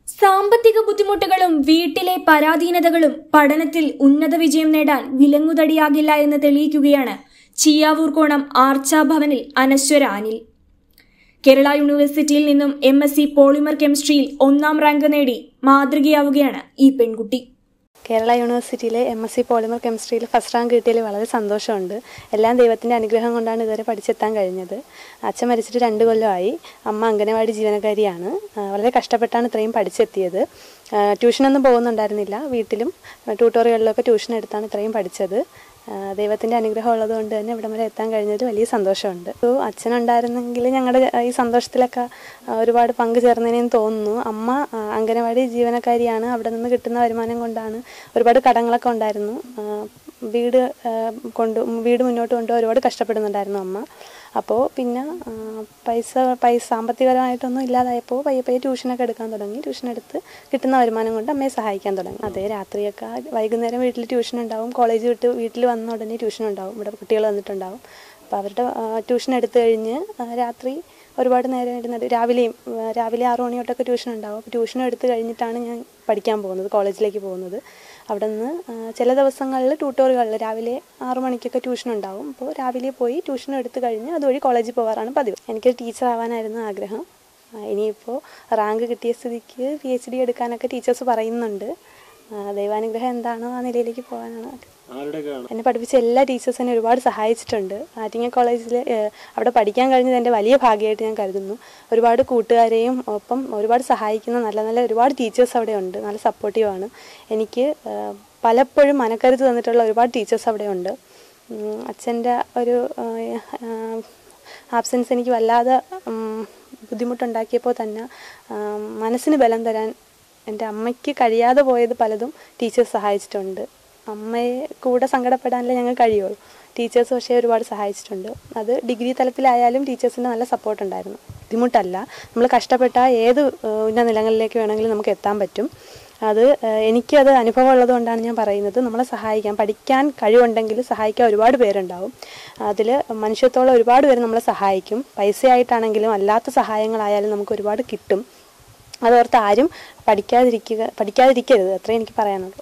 സാമ്പത്തിക ബുദ്ധിമുട്ടുകളും വീട്ടിലെ പരാധീനതകളും പഠനത്തിൽ ഉന്നത വിജയം നേടാൻ വിലങ്ങുതടിയാകില്ല എന്ന് തെളിയിക്കുകയാണ് ചിയാവൂർ കോണം ആർച്ചാ ഭവനിൽ അനശ്വര അനിൽ കേരള യൂണിവേഴ്സിറ്റിയിൽ നിന്നും എം എസ് സി പോളിമർ കെമിസ്ട്രിയിൽ ഒന്നാം റാങ്ക് നേടി മാതൃകയാവുകയാണ് ഈ പെൺകുട്ടി കേരള യൂണിവേഴ്സിറ്റിയിലെ എം എസ് സി പോളിമർ കെമിസ്ട്രിയിൽ ഫസ്റ്റ് റാങ്ക് കിട്ടിയതിൽ വളരെ സന്തോഷമുണ്ട് എല്ലാം ദൈവത്തിൻ്റെ അനുഗ്രഹം കൊണ്ടാണ് ഇതുവരെ പഠിച്ചെത്താൻ കഴിഞ്ഞത് അച്ഛൻ മരിച്ചിട്ട് രണ്ട് കൊല്ലമായി അമ്മ അംഗനവാടി ജീവനക്കാരിയാണ് ആ, വളരെ കഷ്ടപ്പെട്ടാണ് ഇത്രയും പഠിച്ചെത്തിയത് ആ, ട്യൂഷനൊന്നും പോകുന്നുണ്ടായിരുന്നില്ല വീട്ടിലും ട്യൂട്ടോറിയലിലൊക്കെ ട്യൂഷൻ എടുത്താണ് ഇത്രയും പഠിച്ചത് ആ, ദൈവത്തിൻ്റെ അനുഗ്രഹം ഉള്ളതുകൊണ്ട് തന്നെ ഇവിടം വരെ എത്താൻ കഴിഞ്ഞതിൽ വലിയ സന്തോഷമുണ്ട് അപ്പോൾ അച്ഛനുണ്ടായിരുന്നെങ്കിൽ ഞങ്ങളുടെ ഈ സന്തോഷത്തിലൊക്കെ ആ, ഒരുപാട് പങ്കു ചേർന്നതിനെന്ന് തോന്നുന്നു അമ്മ ആ, അംഗനവാടി ജീവനക്കാരിയാണ് അവിടെ നിന്ന് കിട്ടുന്ന വരുമാനം കൊണ്ടാണ് ഒരുപാട് കടങ്ങളൊക്കെ ഉണ്ടായിരുന്നു ആ, വീട് ആ, കൊണ്ട് വീട് മുന്നോട്ട് കൊണ്ടുപോകാൻ ഒരുപാട് കഷ്ടപ്പെടുന്നുണ്ടായിരുന്നു അമ്മ അപ്പോൾ പിന്നെ ആ, പൈസ പൈസ സാമ്പത്തികപരമായിട്ടൊന്നും ഇല്ലാതായപ്പോൾ പയ്യെ പയ്യെ ട്യൂഷനൊക്കെ എടുക്കാൻ തുടങ്ങി ട്യൂഷൻ എടുത്ത് കിട്ടുന്ന വരുമാനം കൊണ്ട് അമ്മയെ സഹായിക്കാൻ തുടങ്ങി അതേ രാത്രിയൊക്കെ വൈകുന്നേരം വീട്ടിൽ ട്യൂഷൻ ഉണ്ടാവും കോളേജ് വിട്ട് വീട്ടിൽ വന്ന ഉടനെ ട്യൂഷൻ ഉണ്ടാവും ഇവിടെ കുട്ടികൾ വന്നിട്ടുണ്ടാവും അപ്പോൾ അവരുടെ ആ, ട്യൂഷൻ എടുത്തു കഴിഞ്ഞ് ആ, രാത്രി ഒരുപാട് നേരം ഇരുന്നിട്ട് രാവിലെയും ആ, രാവിലെ ആറു മണി തൊട്ടൊക്കെ ട്യൂഷൻ ഉണ്ടാവും അപ്പോൾ ട്യൂഷൻ എടുത്ത് കഴിഞ്ഞിട്ടാണ് ഞാൻ പഠിക്കാൻ പോകുന്നത് കോളേജിലേക്ക് പോകുന്നത് അവിടെ നിന്ന് ആ, ചില ദിവസങ്ങളിൽ ട്യൂട്ടോറുകളിൽ രാവിലെ ആറു മണിക്കൊക്കെ ട്യൂഷൻ ഉണ്ടാവും അപ്പോൾ രാവിലെ പോയി ട്യൂഷൻ എടുത്ത് കഴിഞ്ഞ് അതുവഴി കോളേജിൽ പോകാറാണ് പതിവ് എനിക്ക് ടീച്ചർ ആവാനായിരുന്നു ആഗ്രഹം ആ, ഇനിയിപ്പോൾ റാങ്ക് കിട്ടിയ സ്ഥിതിക്ക് പി എച്ച് ഡി എടുക്കാനൊക്കെ ടീച്ചേഴ്സ് പറയുന്നുണ്ട് ആ, ദൈവാനുഗ്രഹം എന്താണോ ആ നിലയിലേക്ക് പോകാനാണ് ആഗ്രഹം എന്നെ പഠിപ്പിച്ച എല്ലാ ടീച്ചേഴ്സും എന്നെ ഒരുപാട് സഹായിച്ചിട്ടുണ്ട് ആറ്റിങ്ങ കോളേജിൽ അവിടെ പഠിക്കാൻ കഴിഞ്ഞത് എൻ്റെ വലിയ ഭാഗ്യമായിട്ട് ഞാൻ കരുതുന്നു ഒരുപാട് കൂട്ടുകാരെയും ഒപ്പം ഒരുപാട് സഹായിക്കുന്ന നല്ല നല്ല ഒരുപാട് ടീച്ചേഴ്സ് അവിടെ ഉണ്ട് നല്ല സപ്പോർട്ടീവാണ് എനിക്ക് ആ, പലപ്പോഴും മനക്കരുത്ത് തന്നിട്ടുള്ള ഒരുപാട് ടീച്ചേഴ്സ് അവിടെ ഉണ്ട് ഉം, അച്ഛൻ്റെ ഒരു ആബ്സെൻസ് എനിക്ക് വല്ലാതെ ഉം, ബുദ്ധിമുട്ടുണ്ടാക്കിയപ്പോൾ തന്നെ ആ, മനസ്സിന് ബലം തരാൻ എൻ്റെ അമ്മയ്ക്ക് കഴിയാതെ പോയത് പലതും ടീച്ചേഴ്സ് സഹായിച്ചിട്ടുണ്ട് അമ്മയെ കൂടെ സങ്കടപ്പെടാനല്ലേ ഞങ്ങൾക്ക് കഴിയുള്ളൂ ടീച്ചേഴ്സ് പക്ഷേ ഒരുപാട് സഹായിച്ചിട്ടുണ്ട് അത് ഡിഗ്രി തലത്തിലായാലും ടീച്ചേഴ്സിൻ്റെ നല്ല സപ്പോർട്ട് ഉണ്ടായിരുന്നു ബുദ്ധിമുട്ടല്ല നമ്മൾ കഷ്ടപ്പെട്ടാൽ ഏത് ഏഹ്, ഉന്നത നിലങ്ങളിലേക്ക് വേണമെങ്കിലും നമുക്ക് എത്താൻ പറ്റും അത് ഏഹ്, എനിക്കത് അനുഭവം ഉള്ളതുകൊണ്ടാണ് ഞാൻ പറയുന്നത് നമ്മളെ സഹായിക്കാൻ പഠിക്കാൻ കഴിവുണ്ടെങ്കിൽ സഹായിക്കാൻ ഒരുപാട് പേരുണ്ടാവും അതിൽ മനുഷ്യത്തോളം ഒരുപാട് പേര് നമ്മളെ സഹായിക്കും പൈസയായിട്ടാണെങ്കിലും അല്ലാത്ത സഹായങ്ങളായാലും നമുക്ക് ഒരുപാട് കിട്ടും അതോർത്ത് ആരും പഠിക്കാതിരിക്കുക പഠിക്കാതിരിക്കരുത് അത്രേ എനിക്ക് പറയാനുള്ളൂ